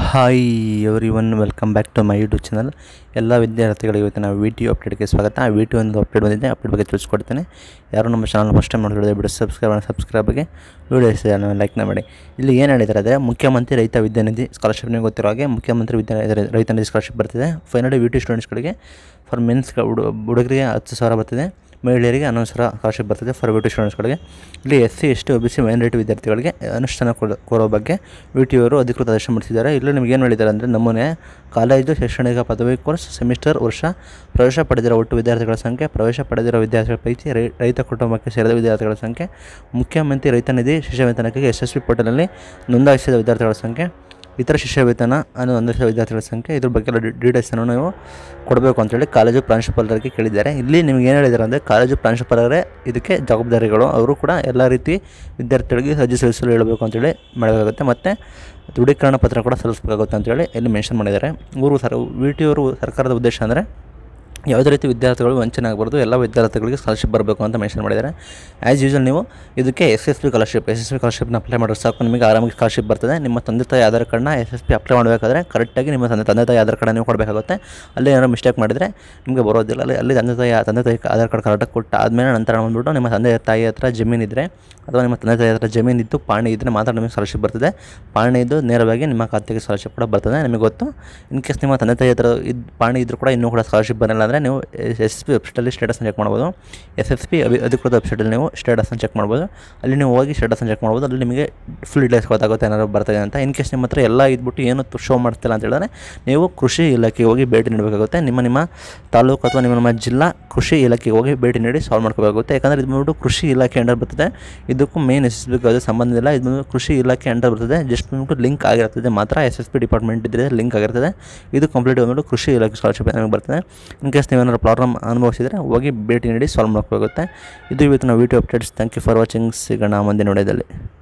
hi everyone welcome back to my YouTube channel ಎಲ್ಲ ವಿದ್ಯಾರ್ಥಿಗಳಿಗೆ ಇವತ್ತಿನ ವಿಡಿಯೋ ಅಪ್ಡೇಟ್ಗೆ ಸ್ವಾಗತ ಆ ವಿಡಿಯೋ ಒಂದು ಅಪ್ಡೇಟ್ ಬಂದಿದೆ ಅಪ್ಡೇಟ್ ಬಗ್ಗೆ ತಿಳಿಸ್ಕೊಡ್ತೇನೆ ಯಾರು ನಮ್ಮ ಚಾನಲ್ ಫಸ್ಟ್ ಟೈಮ್ ನೋಡಿದ್ರೆ ಬಿಡು ಸಬ್ಸ್ಕ್ರೈಬ್ ಮಾಡಿ ಸಬ್ಸ್ಕ್ರೈಬ್ಗೆ ವಿಡಿಯೋ ಇಷ್ಟ ಲೈಕ್ನ ಮಾಡಿ ಇಲ್ಲಿ ಏನು ಹೇಳಿದ್ದಾರೆ ಅಂದರೆ ಮುಖ್ಯಮಂತ್ರಿ ರೈತ ವಿದ್ಯಾನಿಧಿ ಸ್ಕಾಲರ್ಶಿಪ್ ನಿಮಗೆ ಗೊತ್ತಿರೋ ಹಾಗೆ ಮುಖ್ಯಮಂತ್ರಿ ವಿದ್ಯಾ ರೈ- ರೈತ ನಿಧಿ ಸ್ಕಾಲರ್ಶಿಪ್ ಬರ್ತಿದೆ ಫೈನಲ್ ವಿ ಟಿ ಸ್ಟೂಡೆಂಟ್ಸ್ಗಳಿಗೆ ಫಾರ್ ಮೆನ್ಸ್ ಹುಡುಗರಿಗೆ ಹತ್ತು ಸಾವಿರ ಬರ್ತಿದೆ ಮಹಿಳೆಯರಿಗೆ ಹನ್ನೊಂದು ಸಾವಿರ ಸ್ಕಾಲರ್ಶಿಪ್ ಬರ್ತದೆ ಫಾರ್ ವಿ ಟಿ ಸ್ಟೂಡೆಂಟ್ಸ್ಗಳಿಗೆ ಇಲ್ಲಿ S C S T O B C minority ವಿದ್ಯಾರ್ಥಿಗಳಿಗೆ ಅನುಷ್ಠಾನ ಕೊಡ ಕೋರೋ ಬಗ್ಗೆ ವಿ ಟಿ ಅವರು ಅಧಿಕೃತ ಆದೇಶ ಮಾಡಿಸಿದ್ದಾರೆ ಇಲ್ಲಿ ನಿಮ್ಗೆ ಏನು ಹೇಳಿದ್ದಾರೆ ಅಂದರೆ ನಮೂನೆ ಕಾಲೇಜು ಶೈಕ್ಷಣಿಕ ಪದವಿ ಕೋರ್ಸ್ ಸೆಮಿಸ್ಟರ್ ವರ್ಷ ಪ್ರವೇಶ ಪಡೆದಿರೋ ಒಟ್ಟು ವಿದ್ಯಾರ್ಥಿಗಳ ಸಂಖ್ಯೆ ಪ್ರವೇಶ ಪಡೆದಿರೋ ವಿದ್ಯಾರ್ಥಿಗಳ ಪೈಕಿ ರೈ ರೈತ ಕುಟುಂಬಕ್ಕೆ ಸೇರಿದ ವಿದ್ಯಾರ್ಥಿಗಳ ಸಂಖ್ಯೆ ಮುಖ್ಯಮಂತ್ರಿ ರೈತ ನಿಧಿ ಶಿಷ್ಯ ವೇತನಕ್ಕೆ ಯಶಸ್ವಿ ಪೋರ್ಟಲ್ನಲ್ಲಿ ನೋಂದಾಯಿಸಿದ ವಿದ್ಯಾರ್ಥಿಗಳ ಸಂಖ್ಯೆ ಇತರ ಶಿಷ್ಯ ವೇತನ ಅನ್ನು ನೋಂದಾಯಿಸಿದ ವಿದ್ಯಾರ್ಥಿಗಳ ಸಂಖ್ಯೆ ಇದ್ರ ಬಗ್ಗೆ ಎಲ್ಲ ಡೀಟೇಲ್ಸನ್ನು ನೀವು ಕೊಡಬೇಕು ಅಂತೇಳಿ ಕಾಲೇಜು ಪ್ರಾಂಶುಪಾಲರಿಗೆ ಕೇಳಿದ್ದಾರೆ ಇಲ್ಲಿ ನಿಮ್ಗೆ ಏನು ಹೇಳಿದ್ದಾರೆ ಅಂದರೆ ಕಾಲೇಜು ಪ್ರಾಂಶುಪಾಲರೇ ಇದಕ್ಕೆ ಜವಾಬ್ದಾರಿಗಳು ಅವರು ಕೂಡ ಎಲ್ಲ ರೀತಿ ವಿದ್ಯಾರ್ಥಿಗಳಿಗೆ ಅರ್ಜಿ ಸಲ್ಲಿಸಲು ಹೇಳಬೇಕು ಅಂತೇಳಿ ಮಾಡಬೇಕಾಗುತ್ತೆ ಮತ್ತು ದೃಢೀಕರಣ ಪತ್ರ ಕೂಡ ಸಲ್ಲಿಸಬೇಕಾಗುತ್ತೆ ಅಂತೇಳಿ ಇಲ್ಲಿ ಮೆನ್ಷನ್ ಮಾಡಿದ್ದಾರೆ ಇವರು ಸರ್ ವಿ ಟಿ ಅವರು ಸರ್ಕಾರದ ಉದ್ದೇಶ ಅಂದರೆ ಯಾವುದೇ ರೀತಿ ವಿದ್ಯಾರ್ಥಿಗಳು ವಂಚನೆ ಆಗಬಾರ್ದು ಎಲ್ಲ ವಿದ್ಯಾರ್ಥಿಗಳಿಗೆ ಸ್ಕಾಲರ್ಶಿಪ್ ಬರಬೇಕು ಅಂತ ಮೆನ್ಷನ್ ಮಾಡಿದ್ದಾರೆ ಆ್ಯಸ್ ಯೂಶಲ್ ನೀವು ಇದಕ್ಕೆ S S P scholarship S S P ಸ್ಕಾಲರ್ಶಿಪ್ನ ಅಪ್ಲೈ ಮಾಡಿದ್ರೆ ಸಾಕು ನಿಮಗೆ ಆರಾಮಾಗಿ ಸ್ಕಾಲರ್ಶಿಪ್ ಬರ್ತದೆ ನಿಮ್ಮ ತಂದೆ ತಾಯಿ ಆಧಾರ್ ಕಾರ್ಡ್ನ ಎಸ್ ಎಸ್ ಪಿ ಅಪ್ಲೈ ಮಾಡಬೇಕಾದ್ರೆ ಕರೆಕ್ಟಾಗಿ ನಿಮ್ಮ ತಂದೆ ತಂದೆ ತಾಯಿ ಆಧಾರ್ ಕಾರ್ಡ್ ನೀವು ಕೊಡಬೇಕಾಗುತ್ತೆ ಅಲ್ಲಿ ಏನಾದ್ರು ಮಿಸ್ಟೇಕ್ ಮಾಡಿದರೆ ನಿಮಗೆ ಬರೋದಿಲ್ಲ ಅಲ್ಲಿ ಅಲ್ಲಿ ತಂದೆ ತಾಯಿ ತಂದೆ ತಾಯಿ ಆಧಾರ್ ಕಾರ್ಡ್ ಕರೆಕ್ಟಾಗಿ ಕೊಟ್ಟು ಆದಮೇಲೆ ನಂತರ ಬಂದ್ಬಿಟ್ಟು ನಿಮ್ಮ ತಂದೆ ತಾಯಿ ಹತ್ರ ಜಮೀನಿದ್ದರೆ ಅಥವಾ ನಿಮ್ಮ ತಂದೆ ತಾಯಿ ಹತ್ರ ಜಮೀನು ಇದ್ದು ಪಾಣಿ ಇದ್ದರೆ ಮಾತ್ರ ನಿಮಗೆ ಸ್ಕಾಲರ್ಶಿಪ್ ಬರ್ತದೆ ಪಾಣಿ ಇದ್ದು ನೇರವಾಗಿ ನಿಮ್ಮ ಖಾತೆಗೆ ಸ್ಕಾಲರ್ಶಿಪ್ ಕೂಡ ಬರ್ತದೆ ನಿಮಗೆ ಗೊತ್ತು ಇನ್ ಕೇಸ್ ನಿಮ್ಮ ತಂದೆ ತಾಯಿ ಹತ್ರ ಇದು ಪಾಣಿ ಇದ್ದರೂ ಕೂಡ ಇನ್ನೂ ಕೂಡ ಸ್ಕಾಲರ್ಶಿಪ್ ಬರಲ್ಲ ಅಂದರೆ ನೀವು ಎಸ್ ಎಸ್ ಪಿ ವೆಬ್ಸೈಟಲ್ಲಿ ಸ್ಟೇಟಸ್ನ ಚೆಕ್ ಮಾಡ್ಬೋದು ಎಸ್ ಎಸ್ ಪಿ ಅಭಿ ಅಧಿಕೃತ ವೆಬ್ಸೈಟಲ್ಲಿ ನೀವು ಸ್ಟೇಟಸ್ನ ಚೆಕ್ ಮಾಡ್ಬೋದು ಅಲ್ಲಿ ನೀವು ಹೋಗಿ ಸ್ಟೇಟಸ್ನ ಚೆಕ್ ಮಾಡ್ಬೋದು ಅಲ್ಲಿ ನಿಮಗೆ ಫುಲ್ ಡೀಟೇಲ್ಸ್ ಗೊತ್ತಾಗುತ್ತೆ ಏನಾದ್ರು ಬರ್ತದೆ ಅಂತ ಇನ್ ಕೇಸ್ ನಿಮ್ಮ ಹತ್ರ ಎಲ್ಲ ಇದ್ಬಿಟ್ಟು ಏನು ಶೋ ಮಾಡ್ತಿಲ್ಲ ಅಂತ ಹೇಳಿದ್ರೆ ನೀವು ಕೃಷಿ ಇಲಾಖೆಗೆ ಹೋಗಿ ಭೇಟಿ ನೀಡಬೇಕಾಗುತ್ತೆ ನಿಮ್ಮ ನಿಮ್ಮ ತಾಲೂಕು ಅಥವಾ ನಿಮ್ಮ ನಿಮ್ಮ ಜಿಲ್ಲಾ ಕೃಷಿ ಇಲಾಖೆಗೆ ಹೋಗಿ ಭೇಟಿ ನೀಡಿ ಸಾಲ್ವ್ ಮಾಡ್ಕೋಬೇಕಾಗುತ್ತೆ ಯಾಕಂದರೆ ಇದು ಬಂದ್ಬಿಟ್ಟು ಕೃಷಿ ಇಲಾಖೆ ಅಂಡರ್ ಬರ್ತದೆ ಇದಕ್ಕೂ ಮೇನ್ ಎಸ್ ಎಸ್ ಬಿ ಅದು ಸಂಬಂಧ ಇಲ್ಲ ಇದು ಬಂದ್ಬಿಟ್ಟು ಕೃಷಿ ಇಲಾಖೆ ಅಂಡರ್ ಬರ್ತದೆ ಜಸ್ಟ್ ಬಂದ್ಬಿಟ್ಟು ಲಿಂಕ್ ಆಗಿರ್ತದೆ ಮಾತ್ರ ಎಸ್ ಎಸ್ ಪಿ ಡಿಪಾರ್ಟ್ಮೆಂಟ್ ಇದ್ದರೆ ಲಿಂಕ್ ಆಗಿರ್ತದೆ ಇದು ಕಂಪ್ಲೀಟ್ ಬಂದ್ಬಿಟ್ಟು ಕೃಷಿ ಇಲಾಖೆ ಸ್ಕಾಲರ್ಶಿಪ್ ನಮಗೆ ಬರ್ತದೆ ಇನ್ ಕೇಸ್ ನೀವೇನಾದ್ರು ಪ್ರಾಬ್ಲಮ್ ಅನುಭವಿಸಿದರೆ ಹೋಗಿ ಭೇಟಿ ನೀಡಿ ಸಾಲ್ವ್ ಮಾಡ್ಕೋಬೇಕಾಗುತ್ತೆ ಇದು ಇವತ್ತಿನ video updates thank you for watching ಸಿಗೋಣ ಮುಂದಿನ ವಿಡಿಯೋದಲ್ಲಿ